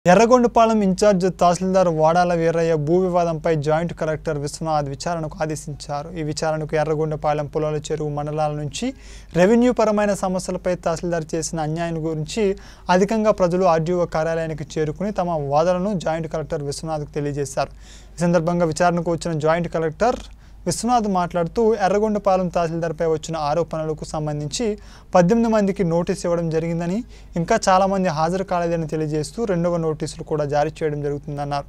Yerragondapalem incharge తహసీల్దార్ వాడాల వీరయ్య భూ వివాదంపై జాయింట్ కలెక్టర్ విశ్వనాథ్ విచారణకు ఆదేశించారు ఈ విచారణకు ఎర్రగొండపాలెం పులాల చెరువు మండలాల నుంచి రెవెన్యూ పరమైన సమస్యలపై తహసీల్దార్ చేసిన అన్యాయం గురించి అధికంగా ప్రజలు ఆర్డీఓ కార్యాలయానికి చేరుకుని తమ వాదనలను జాయింట్ కలెక్టర్ విశ్వనాథ్కు తెలియజేశారు ఈ సందర్భంగా విచారణకు వచ్చిన జాయింట్ కలెక్టర్ విశ్వనాథ్ మాట్లాడుతూ ఎర్రగొండపాలెం తహసీల్దార్పై వచ్చిన ఆరోపణలకు సంబంధించి పద్దెనిమిది మందికి నోటీస్ ఇవ్వడం జరిగిందని ఇంకా చాలామంది హాజరు కాలేదని తెలియజేస్తూ రెండవ నోటీసులు కూడా జారీ చేయడం జరుగుతుందన్నారు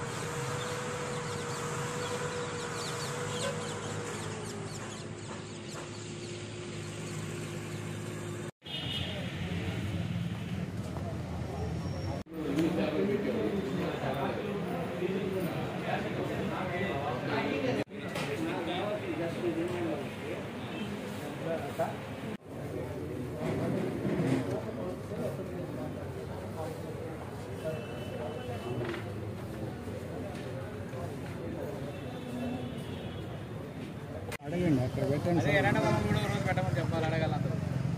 అడగండి అక్కడ పెట్టండి అదే ఎర్రగొండ పొలం కూడా రోజు పెట్టమని చెప్పాలి అడగాలి అందరూ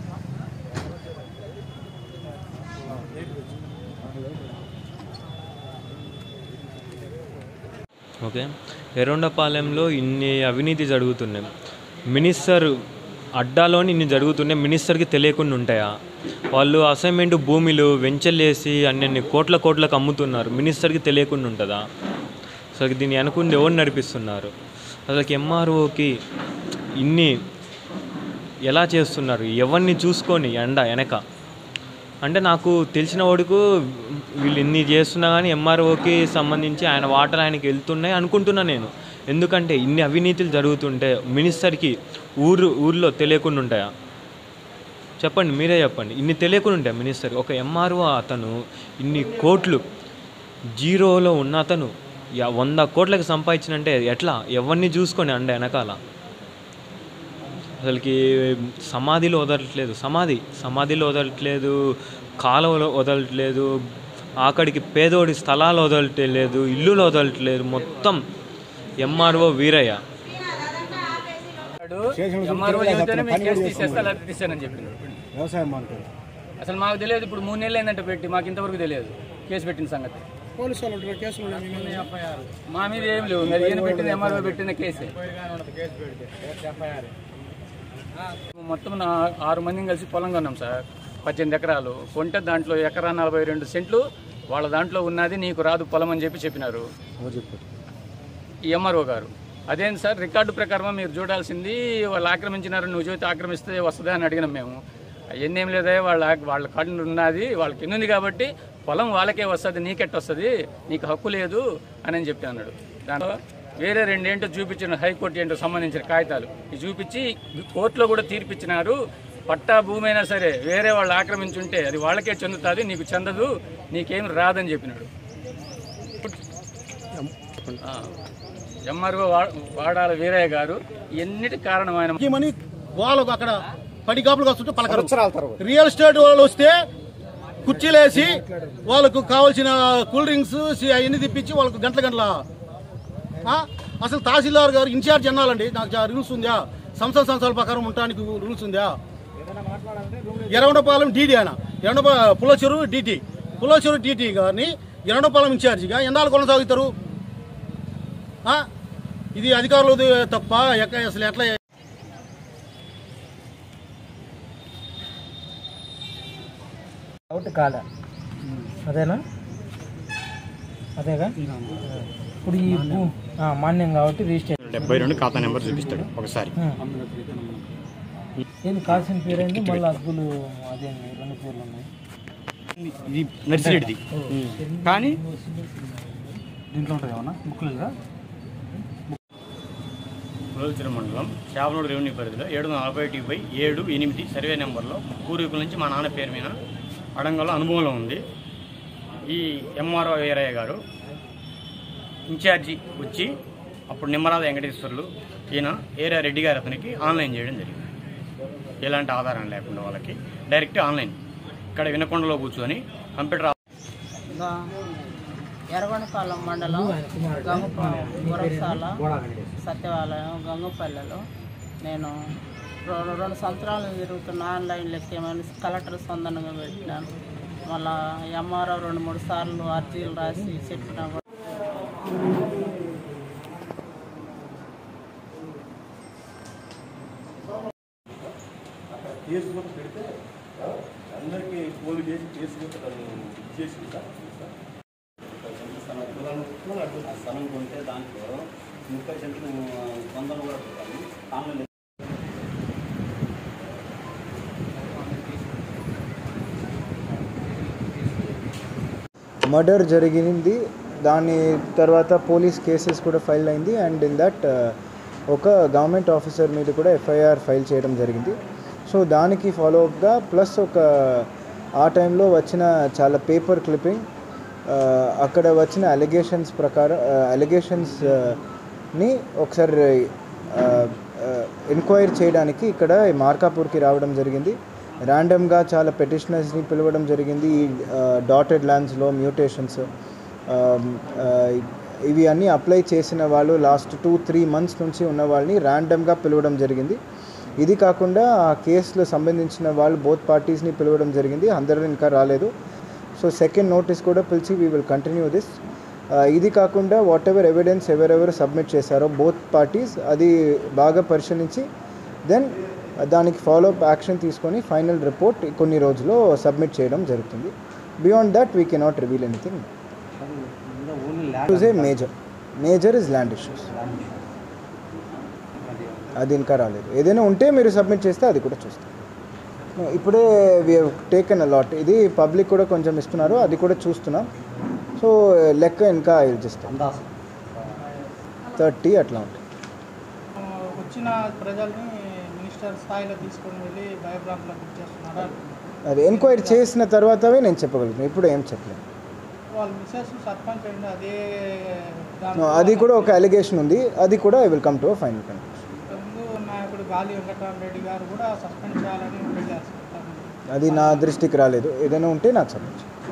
ఓకే ఎర్రొండపాలెంలో ఇన్ని అవినీతి జరుగుతున్నాయి మినిస్టర్ అడ్డాలోని ఇన్ని జరుగుతున్నాయి మినిస్టర్కి తెలియకుండా ఉంటాయా వాళ్ళు అసైన్మెంట్ భూమిలు వెంచర్లేసి అన్ని కోట్ల కోట్లకు అమ్ముతున్నారు మినిస్టర్కి తెలియకుండా ఉంటుందా అసలు దీన్ని అనుకుంటే ఎవరు నడిపిస్తున్నారు అసలు ఎంఆర్ఓకి ఇన్ని ఎలా చేస్తున్నారు ఎవరిని చూసుకొని ఎండ వెనక అంటే నాకు తెలిసిన వాడుకు వీళ్ళు ఇన్ని చేస్తున్నా కానీ ఎంఆర్ఓకి సంబంధించి ఆయన వాటర్ ఆయనకి వెళ్తున్నాయి అనుకుంటున్నా నేను ఎందుకంటే ఇన్ని అవినీతులు జరుగుతుంటే మినిస్టర్కి ఊరు ఊర్లో తెలియకుండా ఉంటాయా చెప్పండి మీరే చెప్పండి ఇన్ని తెలియకుండా ఉంటాయి మినిస్టర్ ఒక ఎంఆర్ఓ అతను ఇన్ని కోట్లు జీరోలో ఉన్న అతను యా- వంద కోట్లకి సంపాదించినంటే ఎట్లా ఎవరిని చూసుకొని అండ వెనకాల అసలుకి సమాధిలో వదలట్లేదు సమాధి సమాధిలో వదలట్లేదు కాలువలో వదలట్లేదు ఆఖడికి పేదోడి స్థలాలు వదలట్లేదు ఇల్లులు వదలట్లేదు మొత్తం ఎంఆర్ఓ వీరయ్య ఎంఆర్ఓ చెబితేనే మీకు కేసు తీసేస్తా లేకపోతే తీసానని చెప్పింది వ్యవసాయం అంటారు అసలు మాకు తెలియదు ఇప్పుడు మూడు నెలలు ఏంటంటే పెట్టి మాకు ఇంతవరకు తెలియదు కేసు పెట్టిన సంగతి పోలీసు వాళ్ళు ఉంటారు కేసులు మా మీద ఏం లేవు మరి ఈయన పెట్టిన ఎంఆర్ఓ పెట్టిన కేసే మొత్తం నా ఆరు మందిని కలిసి పొలం కొన్నాం సార్ పద్దెనిమిది ఎకరాలు కొంటే దాంట్లో ఎకరా నలభై రెండు సెంట్లు వాళ్ళ దాంట్లో ఉన్నది నీకు రాదు పొలం అని చెప్పి చెప్పినారు ఈ ఎంఆర్ఓ గారు అదేంటి సార్ రికార్డు ప్రకారం మీరు చూడాల్సింది వాళ్ళు ఆక్రమించినారు నువ్వు చూస్తే ఆక్రమిస్తే వస్తుందా అని అడిగినాం మేము అవన్నీ ఏం లేదా వాళ్ళ వాళ్ళ కార్డు ఉన్నది వాళ్ళకి ఎన్నుంది కాబట్టి పొలం వాళ్ళకే వస్తుంది నీకెట్ వస్తుంది నీకు హక్కు లేదు అని అని చెప్పి అన్నాడు దాంట్లో వేరే రెండేంటో చూపించిన హైకోర్టు ఏంటో సంబంధించిన కాగితాలు ఇవి చూపించి కోర్టులో కూడా తీర్పిచ్చినారు పట్టా భూమి అయినా సరే వేరే వాళ్ళు ఆక్రమించుంటే అది వాళ్ళకే చెందుతుంది నీకు చెందదు నీకేం రాదని చెప్పినాడు ఆ, ఎంఆర్ఓ వా- వాడాల వీరయ్య గారు ఎన్నిటి కారణం ఆయన ముఖ్యమని వాళ్ళకు అక్కడ పడి కాపులు కాస్తుంటే పలకరు రియల్ ఎస్టేట్ వాళ్ళు వస్తే కుర్చీలేసి వాళ్ళకు కావాల్సిన కూల్ డ్రింక్స్ అవన్నీ తెప్పించి వాళ్ళకు గంటల గంటల ఆ? అసలు తహసీల్దార్ గారు ఇన్ఛార్జ్ అన్నాలండి నాకు రూల్స్ ఉందా సంస్థల సంస్థల ప్రకారం ఉండడానికి రూల్స్ ఉందా ఎర్రగొండపాలెం డీడీ ఆయన ఎర్రగొండ పులచెరు డీటీ పులచెరు డీటీ గారిని ఎర్రగొండపాలెం ఇన్ఛార్జిగా ఎన్నాళ్ళు కొనసాగుతారు ఆ? ఇది అధికారులు తప్ప ఎక్క- అసలు ఎట్లా అవుట్ కాలే అదేనా అదేగా ఇప్పుడు ఈ భూ ఆ, మాన్యం కాబట్టి రిజిస్టర్ డెబ్బై రెండు ఖాతా నెంబర్ చూపిస్తాడు ఒకసారి ఏంది కాల్సిన పేరు ఏంది మళ్ళీ అద్దులు అదే రెండు పేర్లు ఉన్నాయి ఇది నర్సిరెడ్డిది కానీ దీంట్లో ఉంటుంది ఏమన్నా బుక్లుగా రోజుల మండలం శావనూరు రెవెన్యూ పరిధిలో ఏడు వందల నలభై ఒకటి బై ఏడు ఎనిమిది సర్వే నెంబర్లో పూర్వీకుల నుంచి మా నాన్న పేరు మీద అడంగల్లో అనుభవంలో ఉంది ఈ ఎంఆర్ఓ వీరయ్య గారు ఇన్ఛార్జి వచ్చి అప్పుడు నిమ్మరాజ వెంకటేశ్వర్లు ఈయన ఏరియా రెడ్డి గారు అతనికి ఆన్లైన్ చేయడం జరిగింది ఎలాంటి ఆధారం లేకుండా వాళ్ళకి డైరెక్ట్ ఆన్లైన్ ఇక్కడ వినకొండలో కూర్చొని కంప్యూటర్ ఎర్రగొండపాలెం మండలం గంగపాలెం గురసాల సత్యవాలయం గంగపల్లెలో నేను రె- రెండు సంవత్సరాలు తిరుగుతున్న ఆన్లైన్ లెక్కేమని కలెక్టర్ సందనంగా పెట్టినాను మళ్ళా ఎంఆర్ఓ రెండు మూడు సార్లు అర్జీలు రాసి చెప్పినా కూడా కేసు కూడా పెడితే అందరికీ ఫోన్ చేసి కేసు కూడా చేసి స్థలం కొంటే దాంట్లో ముప్పై సెంట్లు వందలు కూడా పెట్టాలి ఆన్లైన్ మర్డర్ జరిగింది దాని తర్వాత పోలీస్ కేసెస్ కూడా ఫైల్ అయింది అండ్ ఇన్ దట్ ఒక గవర్నమెంట్ ఆఫీసర్ మీద కూడా ఎఫ్ఐఆర్ ఫైల్ చేయడం జరిగింది సో దానికి ఫాలో అప్గా ప్లస్ ఒక ఆ టైంలో వచ్చిన చాలా పేపర్ క్లిప్పింగ్ అక్కడ వచ్చిన అలిగేషన్స్ ప్రకారం అలిగేషన్స్ని ఒకసారి ఎంక్వైరీ చేయడానికి ఇక్కడ మార్కాపూర్కి రావడం జరిగింది ర్యాండమ్గా చాలా పెటిషనర్స్ని పిలవడం జరిగింది ఈ డాటెడ్ ల్యాండ్స్లో మ్యూటేషన్స్ ఇవి అన్నీ అప్లై చేసిన వాళ్ళు లాస్ట్ టూ త్రీ మంత్స్ నుంచి ఉన్న వాళ్ళని ర్యాండమ్గా పిలవడం జరిగింది ఇది కాకుండా ఆ కేసులో సంబంధించిన వాళ్ళు బోత్ పార్టీస్ని పిలవడం జరిగింది అందరూ ఇంకా రాలేదు సో సెకండ్ నోటీస్ కూడా పిలిచి వీ విల్ కంటిన్యూ దిస్ ఇది కాకుండా వాట్ ఎవర్ ఎవిడెన్స్ ఎవరెవరు సబ్మిట్ చేశారో బోత్ పార్టీస్ అది బాగా పరిశీలించి దెన్ దానికి ఫాలో అప్ యాక్షన్ తీసుకొని ఫైనల్ రిపోర్ట్ కొన్ని రోజుల్లో సబ్మిట్ చేయడం జరుగుతుంది beyond that we cannot reveal anything a major major is land issues అది ఇంకా రాలేదు ఏదైనా ఉంటే మీరు సబ్మిట్ చేస్తే అది కూడా చూస్తాం ఇప్పుడే వి టేకెన్ అలాట్ ఇది పబ్లిక్ కూడా కొంచెం ఇస్తున్నారు అది కూడా చూస్తున్నాం సో లెక్క ఇంకా జస్ట్ థర్టీ అట్లా ఉంటుంది వచ్చిన ప్రజల్ని మినిస్టర్ స్థాయిలో తీసుకొని వెళ్ళి భయభ్రాంతులకు గురి చేస్తున్నారా అది ఎంక్వైరీ చేసిన తర్వాతవే నేను చెప్పగలుగుతాను ఇప్పుడు ఏం చెప్పలేను వాళ్ళ మిసెస్ సర్పంచ్ అండి అదే No, అది కూడా ఒక అలిగేషన్ ఉంది అది కూడా I will come to final conclusion ముందు నాయకుడు గాలి వెంకటరామరెడ్డి గారు కూడా సస్పెండ్ చేయాలని వెళ్ళారు అది నా దృష్టికి రాలేదు ఏదైనా ఉంటే నాకు సబ్మిట్